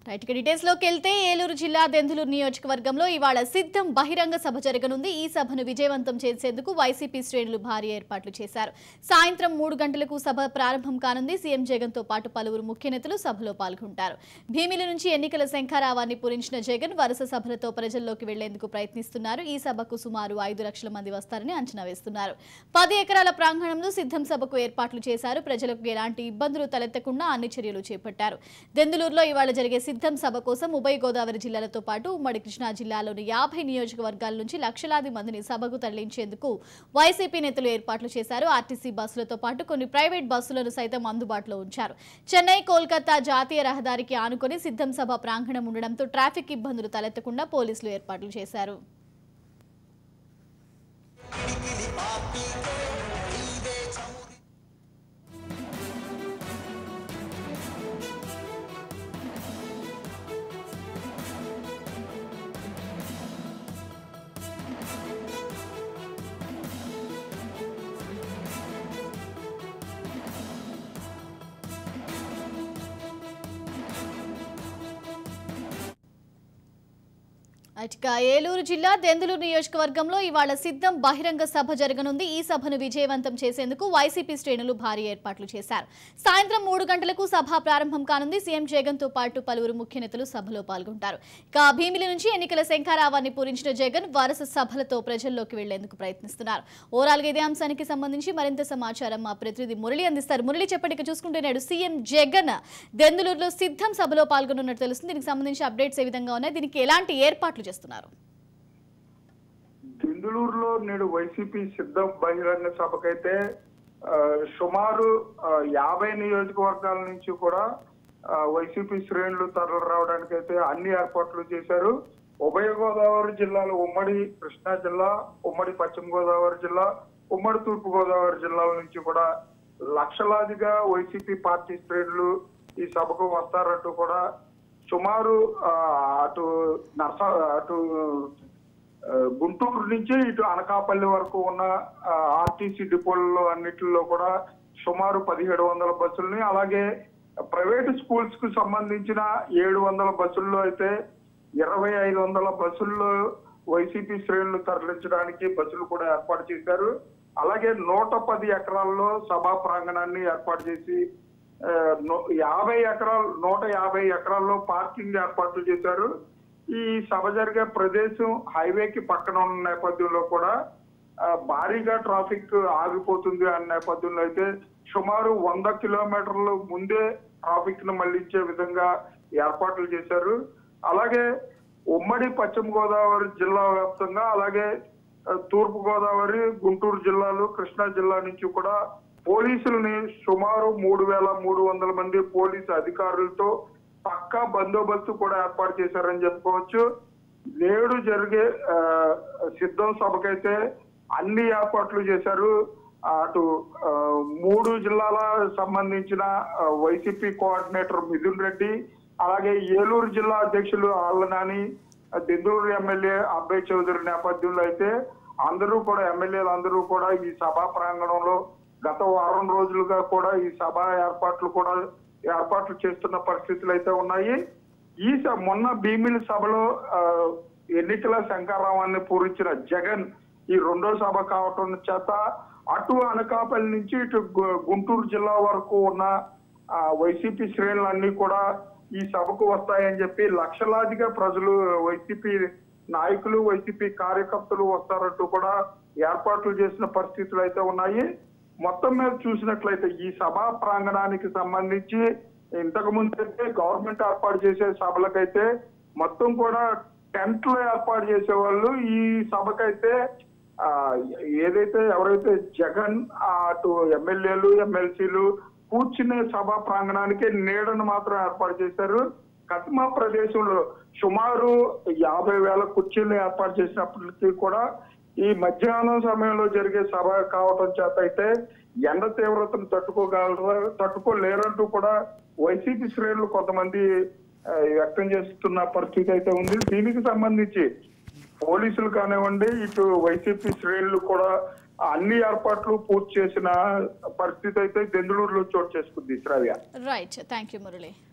right ఇక details లోకి వెళ్తే ఏలూరు జిల్లా దెందులూరు నియోజకవర్గంలో ఇవాళ సిద్ధం బహిరంగ సభ జరగనుంది ఈ సభను విజయవంతం చేసేందుకు వైసీపీ శ్రేణులు భారీ ఏర్పాట్లు చేశారు సాయంత్రం మూడు గంటలకు సభ ప్రారంభం కానుంది సీఎం జగన్ తో పాటు పలువురు ముఖ్య నేతలు సభలో పాల్గొంటారు భీమిలి నుంచి ఎన్నికల శంఖారావాన్ని పూరించిన జగన్ వరుస సభలతో ప్రజల్లోకి వెళ్లేందుకు ప్రయత్నిస్తున్నారు ఈ సభకు సుమారు ఐదు లక్షల మంది వస్తారని అంచనా వేస్తున్నారు పది ఎకరాల ప్రాంగణంలో సిద్ధం సభకు ఏర్పాట్లు చేశారు ప్రజలకు ఎలాంటి ఇబ్బందులు తలెత్తకుండా అన్ని చర్యలు చేపట్టారు దెందులూరులో ఇవాళ జరిగే సిద్ధం సభ కోసం ఉభయ గోదావరి జిల్లాలతో పాటు ఉమ్మడి కృష్ణా జిల్లాలోని యాభై నియోజకవర్గాల నుంచి లక్షలాది మందిని సభకు తరలించేందుకు వైసీపీ నేతలు ఏర్పాట్లు చేశారు ఆర్టీసీ బస్సులతో పాటు కొన్ని ప్రైవేట్ బస్సులను సైతం అందుబాటులో ఉంచారు చెన్నై కోల్కతా జాతీయ రహదారికి ఆనుకొని సిద్ధం సభ ప్రాంగణం ఉండడంతో ట్రాఫిక్ ఇబ్బందులు తలెత్తకుండా పోలీసులు ఏర్పాట్లు చేశారు ఇక ఏలూరు జిల్లా దెందులూరు నియోజకవర్గంలో ఇవాళ సిద్ధం బహిరంగ సభ జరగనుంది ఈ సభను విజయవంతం చేసేందుకు వైసీపీ శ్రేణులు భారీ ఏర్పాట్లు చేశారు సాయంత్రం మూడు గంటలకు సభ ప్రారంభం కానుంది సీఎం జగన్ తో పాటు పలువురు ముఖ్య నేతలు సభలో పాల్గొంటారు ఇక భీమిలి నుంచి ఎన్నికల శంఖారావాన్ని పూరించిన జగన్ వరుస సభలతో ప్రజల్లోకి వెళ్లేందుకు ప్రయత్నిస్తున్నారు ఓవరాల్ గా ఇదే అంశానికి సంబంధించి మరింత సమాచారం మా ప్రతినిధి మురళి అందిస్తారు మురళి చెప్పండి ఇక చూసుకుంటే నేడు సీఎం జగన్ దెందులూరులో సిద్ధం సభలో పాల్గొనున్నట్టు తెలుస్తుంది దీనికి సంబంధించి అప్డేట్స్ ఏ విధంగా ఉన్నాయి దీనికి ఎలాంటి ఏర్పాట్లు చేస్తున్నారు బెంగళూరులో నేడు వైసీపీ సిద్ధం బహిరంగ సభకైతే ఆ, సుమారు ఆ, యాభై నియోజకవర్గాల నుంచి కూడా ఆ, వైసీపీ శ్రేణులు తరలి రావడానికి అయితే అన్ని ఏర్పాట్లు చేశారు ఉభయ గోదావరి జిల్లాలో ఉమ్మడి కృష్ణా జిల్లా ఉమ్మడి పశ్చిమ గోదావరి జిల్లా ఉమ్మడి తూర్పు గోదావరి జిల్లాల నుంచి కూడా లక్షలాదిగా వైసీపీ పార్టీ శ్రేణులు ఈ సభకు వస్తారంటూ కూడా సుమారు ఆ, అటు నర్స అటు ఆ, గుంటూరు నుంచి ఇటు అనకాపల్లి వరకు ఉన్న ఆర్టీసీ డిపోలలో అన్నిటిలో కూడా సుమారు పదిహేడు వందల బస్సుల్ని అలాగే ప్రైవేట్ స్కూల్స్ కు సంబంధించిన ఏడు వందల బస్సుల్లో అయితే ఇరవై ఐదు వందల బస్సుల్లో వైసీపీ శ్రేణులు తరలించడానికి బస్సులు కూడా ఏర్పాటు చేశారు అలాగే నూట పది ఎకరాల్లో సభా ప్రాంగణాన్ని ఏర్పాటు చేసి ఆ, నూ- యాభై ఎకరాలు నూట యాభై ఎకరాల్లో పార్కింగ్ ఏర్పాట్లు చేశారు ఈ సభ జరిగే ప్రదేశం హైవేకి పక్కన ఉన్న నేపథ్యంలో కూడా ఆ, భారీగా ట్రాఫిక్ ఆగిపోతుంది అన్న నేపథ్యంలో అయితే సుమారు వంద కిలోమీటర్లు ముందే ట్రాఫిక్ ను మళ్లించే విధంగా ఏర్పాట్లు చేశారు అలాగే ఉమ్మడి పశ్చిమ గోదావరి జిల్లా వ్యాప్తంగా అలాగే ఆ, తూర్పు గోదావరి గుంటూరు జిల్లాలు కృష్ణా జిల్లా నుంచి కూడా పోలీసుల్ని సుమారు మూడు వేల మూడు వందల మంది పోలీసు అధికారులతో పక్కా బందోబస్తు కూడా ఏర్పాటు చేశారని చెప్పుకోవచ్చు నేడు జరిగే ఆ, సిద్ధం సభకైతే అన్ని ఏర్పాట్లు చేశారు అటు ఆ, మూడు జిల్లాల సంబంధించిన ఆ, వైసీపీ కోఆర్డినేటర్ మిథున్ రెడ్డి అలాగే ఏలూరు జిల్లా అధ్యక్షులు ఆళ్ళనాని దెందూరు ఎమ్మెల్యే అబ్బాయి చౌదరి నేపథ్యంలో అయితే అందరూ కూడా ఎమ్మెల్యేలు అందరూ కూడా ఈ సభా ప్రాంగణంలో గత వారం రోజులుగా కూడా ఈ సభ ఏర్పాట్లు కూడా ఏర్పాట్లు చేస్తున్న పరిస్థితులు అయితే ఉన్నాయి ఈ స- మొన్న భీమిలి సభలో ఆ, ఎన్నికల శంకారావాన్ని పూరించిన జగన్ ఈ రెండో సభ కావటం చేత అటు అనకాపల్లి నుంచి ఇటు గు- గుంటూరు జిల్లా వరకు ఉన్న ఆ, వైసీపీ శ్రేణులన్నీ కూడా ఈ సభకు వస్తాయని చెప్పి లక్షలాదిగా ప్రజలు వైసీపీ నాయకులు వైసీపీ కార్యకర్తలు వస్తారంటూ కూడా ఏర్పాట్లు చేసిన పరిస్థితులు అయితే ఉన్నాయి మొత్తం మీద చూసినట్లయితే ఈ సభా ప్రాంగణానికి సంబంధించి ఇంతకు ముందు అయితే గవర్నమెంట్ ఏర్పాటు చేసే సభలకైతే మొత్తం కూడా టెంట్లు ఏర్పాటు చేసేవాళ్ళు ఈ సభకైతే ఆ, ఏదైతే ఎవరైతే జగన్ ఆ, అటు ఎమ్మెల్యేలు ఎమ్మెల్సీలు కూర్చునే సభా ప్రాంగణానికి నీడను మాత్రం ఏర్పాటు చేశారు కత్మా ప్రదేశంలో సుమారు యాభై వేల కుర్చీలు ఏర్పాటు చేసినప్పటికీ కూడా ఈ మధ్యాహ్నం సమయంలో జరిగే సభ కావటం చేత అయితే ఎండ తీవ్రతను తట్టుకోగలరు తట్టుకోలేరంటూ కూడా వైసీపీ శ్రేణులు కొంతమంది ఆ, వ్యక్తం చేస్తున్న పరిస్థితి అయితే ఉంది దీనికి సంబంధించి పోలీసులు కానివ్వండి ఇటు వైసీపీ శ్రేణులు కూడా అన్ని ఏర్పాట్లు పూర్తి చేసిన పరిస్థితి అయితే దెందులూరులో చోటు చేసుకుంది Sravya right thank you Murali